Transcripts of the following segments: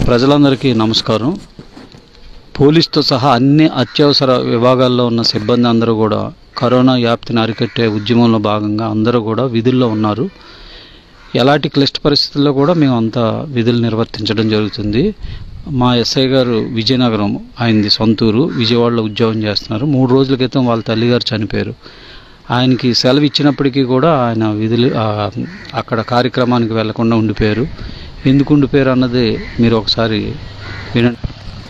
ప్రజలందరికీ నమస్కారం పోలీస్తో సహా అన్ని అత్యవసర విభాగాల్లో ఉన్న సిబ్బంది అందరూ కూడా కరోనా వ్యాప్తిని అరికట్టే ఉద్యమంలో భాగంగా అందరూ కూడా విధుల్లో ఉన్నారు ఎలాంటి క్లిష్ట పరిస్థితుల్లో కూడా మేము అంతా విధులు నిర్వర్తించడం జరుగుతుంది మా ఎస్ఐ గారు విజయనగరం ఆయనది సొంతూరు విజయవాడలో ఉద్యోగం చేస్తున్నారు మూడు రోజుల క్రితం వాళ్ళ తల్లిగారు చనిపోయారు ఆయనకి సెలవు ఇచ్చినప్పటికీ కూడా ఆయన విధులు ఆ, అక్కడ కార్యక్రమానికి వెళ్లకుండా ఉండిపోయారు ఎందుకు ఉండిపోయారు అన్నది మీరు ఒకసారి వినండి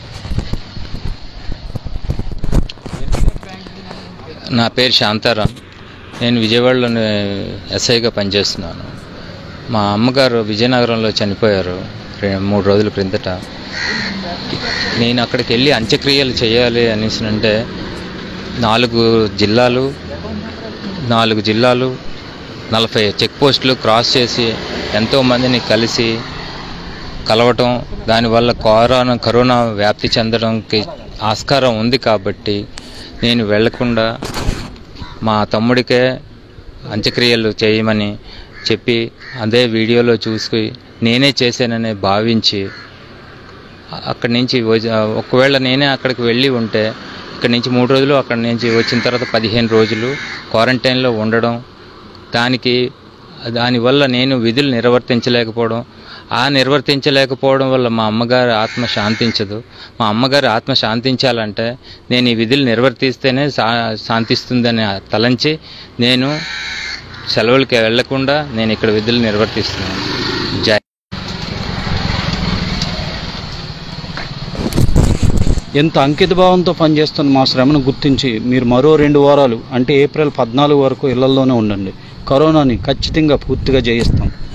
నా పేరు శాంతారాం నేను విజయవాడలోని ఎస్ఐగా పనిచేస్తున్నాను మా అమ్మగారు విజయనగరంలో చనిపోయారు రె- మూడు రోజుల క్రిందట నేను అక్కడికి వెళ్ళి అంత్యక్రియలు చేయాలి అనేసి అంటే నాలుగు జిల్లాలు నాలుగు జిల్లాలు నలభై చెక్ పోస్టులు క్రాస్ చేసి ఎంతోమందిని కలిసి కలవటం దానివల్ల కరోనా కరోనా వ్యాప్తి చెందడానికి ఆస్కారం ఉంది కాబట్టి నేను వెళ్లకుండా మా తమ్ముడికే అంత్యక్రియలు చేయమని చెప్పి అదే వీడియోలో చూసి నేనే చేశానని భావించి అక్కడి నుంచి వజ- ఒకవేళ నేనే అక్కడికి వెళ్ళి ఉంటే ఇక్కడి నుంచి మూడు రోజులు అక్కడి నుంచి వచ్చిన తర్వాత పదిహేను రోజులు క్వారంటైన్లో ఉండడం దానికి దానివల్ల నేను విధులు నిర్వర్తించలేకపోవడం ఆ నిర్వర్తించలేకపోవడం వల్ల మా అమ్మగారి ఆత్మ శాంతించదు మా అమ్మగారి ఆత్మ శాంతించాలంటే నేను ఈ విధులు నిర్వర్తిస్తేనే శా శాంతిస్తుందని తలంచి నేను సెలవులకి వెళ్లకుండా నేను ఇక్కడ విధులు నిర్వర్తిస్తున్నాను జై ఎంత అంకిత భావంతో పనిచేస్తున్న మా శ్రమను గుర్తించి మీరు మరో రెండు వారాలు అంటే ఏప్రిల్ పద్నాలుగు వరకు ఇళ్లలోనే ఉండండి కరోనాని ఖచ్చితంగా పూర్తిగా జయిస్తాం